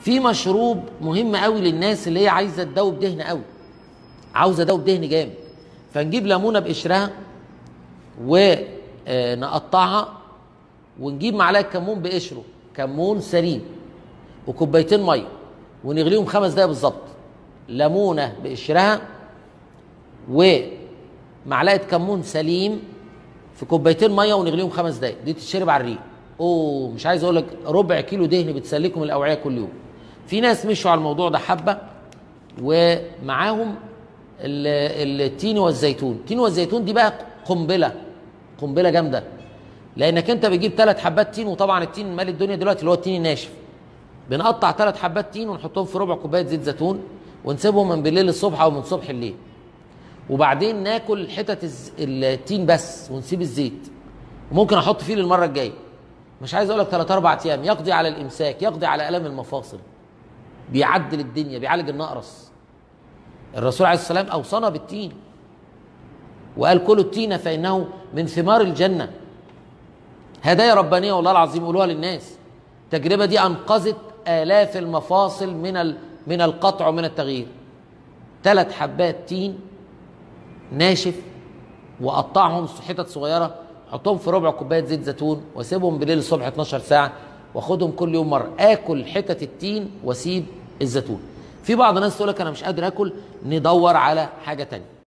في مشروب مهم قوي للناس اللي هي عايزه تدوب دهن قوي عاوزه تدوب دهن جامد فنجيب ليمونه بقشرها ونقطعها ونجيب معلقه كمون بقشره كمون سليم وكوبايتين ميه ونغليهم خمس دقايق بالظبط ليمونه بقشرها ومعلقه كمون سليم في كوبايتين ميه ونغليهم خمس دقايق دي تتشرب على الريق اوه مش عايز اقول لك ربع كيلو دهن بتسلكهم الاوعيه كل يوم في ناس مشوا على الموضوع ده حبه ومعاهم ال- التين والزيتون التين والزيتون دي بقى قنبله قنبله جامده لانك انت بتجيب ثلاث حبات تين وطبعا التين مال الدنيا دلوقتي اللي هو التين الناشف بنقطع ثلاث حبات تين ونحطهم في ربع كوبايه زيت زيتون ونسيبهم من بالليل الصبح او من صبح الليل وبعدين ناكل حتت الز- التين بس ونسيب الزيت وممكن احط فيه للمره الجايه مش عايز اقول لك ثلاث اربع ايام يقضي على الامساك يقضي على الام المفاصل بيعدل الدنيا بيعالج النقرس الرسول عليه السلام اوصانا بالتين وقال كلوا التين فانه من ثمار الجنه هدايا ربانيه والله العظيم قولوها للناس التجربه دي انقذت الاف المفاصل من ال- من القطع ومن التغيير ثلاث حبات تين ناشف واقطعهم حتت صغيره احطهم في ربع كوبايه زيت زيتون واسيبهم بالليل الصبح 12 ساعه واخدهم كل يوم مره اكل حتت التين واسيب الزيتون في بعض الناس تقول لك انا مش قادر اكل ندور على حاجه تانية